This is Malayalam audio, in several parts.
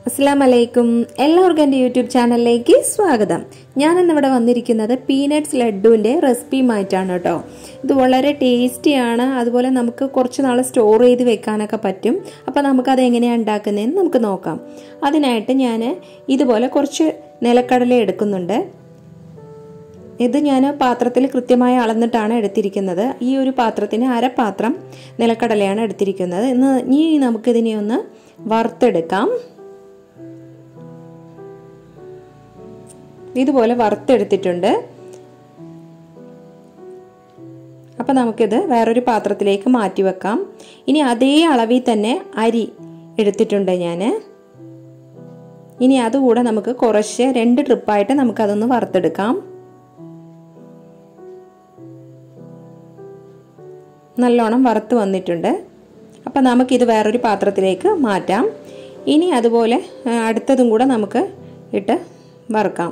അസ്സാം വലൈക്കും എല്ലാവർക്കും എൻ്റെ യൂട്യൂബ് ചാനലിലേക്ക് സ്വാഗതം ഞാനിന്നിവിടെ വന്നിരിക്കുന്നത് പീനട്സ് ലഡുവിൻ്റെ റെസിപ്പിയുമായിട്ടാണ് കേട്ടോ ഇത് വളരെ ടേസ്റ്റിയാണ് അതുപോലെ നമുക്ക് കുറച്ച് നാൾ സ്റ്റോർ ചെയ്ത് വെക്കാനൊക്കെ പറ്റും അപ്പോൾ നമുക്കത് എങ്ങനെയാണ് ഉണ്ടാക്കുന്നതെന്ന് നമുക്ക് നോക്കാം അതിനായിട്ട് ഞാൻ ഇതുപോലെ കുറച്ച് നിലക്കടല എടുക്കുന്നുണ്ട് ഇത് ഞാൻ പാത്രത്തിൽ കൃത്യമായി അളന്നിട്ടാണ് എടുത്തിരിക്കുന്നത് ഈ ഒരു പാത്രത്തിന് അരപാത്രം നിലക്കടലയാണ് എടുത്തിരിക്കുന്നത് ഇന്ന് ഇനി നമുക്കിതിനെ ഒന്ന് വറുത്തെടുക്കാം ഇതുപോലെ വറുത്തെടുത്തിട്ടുണ്ട് അപ്പം നമുക്കിത് വേറൊരു പാത്രത്തിലേക്ക് മാറ്റി വെക്കാം ഇനി അതേ അളവിൽ തന്നെ അരി എടുത്തിട്ടുണ്ട് ഞാൻ ഇനി അതുകൂടെ നമുക്ക് കുറച്ച് രണ്ട് ട്രിപ്പായിട്ട് നമുക്കതൊന്ന് വറുത്തെടുക്കാം നല്ലോണം വറുത്ത് വന്നിട്ടുണ്ട് അപ്പം നമുക്കിത് വേറൊരു പാത്രത്തിലേക്ക് മാറ്റാം ഇനി അതുപോലെ അടുത്തതും കൂടെ നമുക്ക് ഇട്ട് വറുക്കാം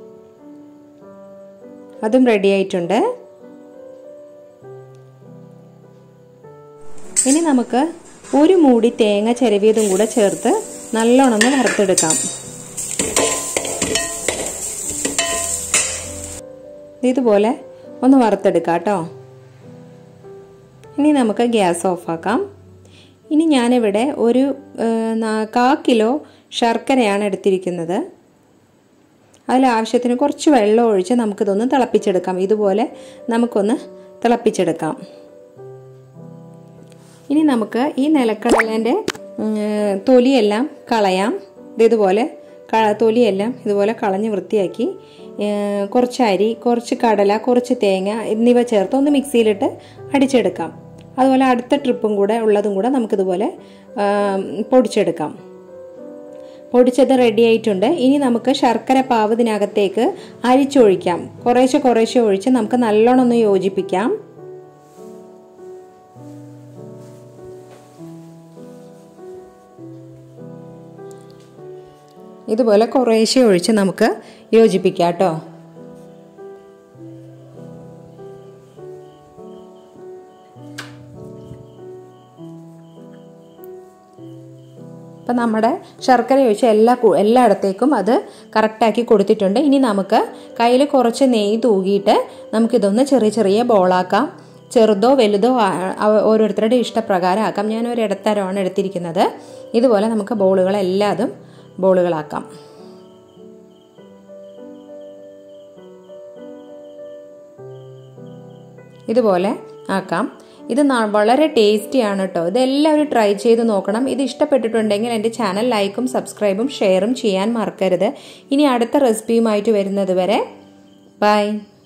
അതും റെഡി ആയിട്ടുണ്ട് ഇനി നമുക്ക് ഒരു മൂടി തേങ്ങ ചിരവിയതും കൂടെ ചേർത്ത് നല്ലോണം ഒന്ന് വറുത്തെടുക്കാം ഇതുപോലെ ഒന്ന് വറുത്തെടുക്കാം കേട്ടോ ഇനി നമുക്ക് ഗ്യാസ് ഓഫാക്കാം ഇനി ഞാനിവിടെ ഒരു കാ കിലോ ശർക്കരയാണ് എടുത്തിരിക്കുന്നത് അതിൽ ആവശ്യത്തിന് കുറച്ച് വെള്ളം ഒഴിച്ച് നമുക്കിതൊന്ന് തിളപ്പിച്ചെടുക്കാം ഇതുപോലെ നമുക്കൊന്ന് തിളപ്പിച്ചെടുക്കാം ഇനി നമുക്ക് ഈ നിലക്കടലേൻ്റെ തൊലിയെല്ലാം കളയാം ഇതുപോലെ തൊലിയെല്ലാം ഇതുപോലെ കളഞ്ഞ് വൃത്തിയാക്കി കുറച്ച് അരി കുറച്ച് കടല കുറച്ച് തേങ്ങ എന്നിവ ചേർത്ത് ഒന്ന് മിക്സിയിലിട്ട് അടിച്ചെടുക്കാം അതുപോലെ അടുത്ത ട്രിപ്പും കൂടെ ഉള്ളതും കൂടെ നമുക്കിതുപോലെ പൊടിച്ചെടുക്കാം പൊടിച്ചത് റെഡി ആയിട്ടുണ്ട് ഇനി നമുക്ക് ശർക്കര പാവ് ഇതിനകത്തേക്ക് അരിച്ചൊഴിക്കാം കുറേശ്ശെ കുറേശ്ശെ ഒഴിച്ച് നമുക്ക് നല്ലോണം ഒന്ന് യോജിപ്പിക്കാം ഇതുപോലെ കുറേശ്ശെ ഒഴിച്ച് നമുക്ക് യോജിപ്പിക്കാം കേട്ടോ അപ്പം നമ്മുടെ ശർക്കര ഒഴിച്ച് എല്ലാ എല്ലായിടത്തേക്കും അത് കറക്റ്റാക്കി കൊടുത്തിട്ടുണ്ട് ഇനി നമുക്ക് കയ്യിൽ കുറച്ച് നെയ്യ് തൂകിയിട്ട് നമുക്കിതൊന്ന് ചെറിയ ചെറിയ ബോളാക്കാം ചെറുതോ വലുതോ ഓരോരുത്തരുടെ ഇഷ്ടപ്രകാരം ആക്കാം ഞാൻ ഒരു ഇടത്തരമാണ് എടുത്തിരിക്കുന്നത് ഇതുപോലെ നമുക്ക് ബോളുകളെല്ലാതും ബോളുകളാക്കാം ഇതുപോലെ ആക്കാം ഇത് വളരെ ടേസ്റ്റിയാണ് കേട്ടോ ഇതെല്ലാവരും ട്രൈ ചെയ്ത് നോക്കണം ഇത് ഇഷ്ടപ്പെട്ടിട്ടുണ്ടെങ്കിൽ എൻ്റെ ചാനൽ ലൈക്കും സബ്സ്ക്രൈബും ഷെയറും ചെയ്യാൻ മറക്കരുത് ഇനി അടുത്ത റെസിപ്പിയുമായിട്ട് വരുന്നത് വരെ ബൈ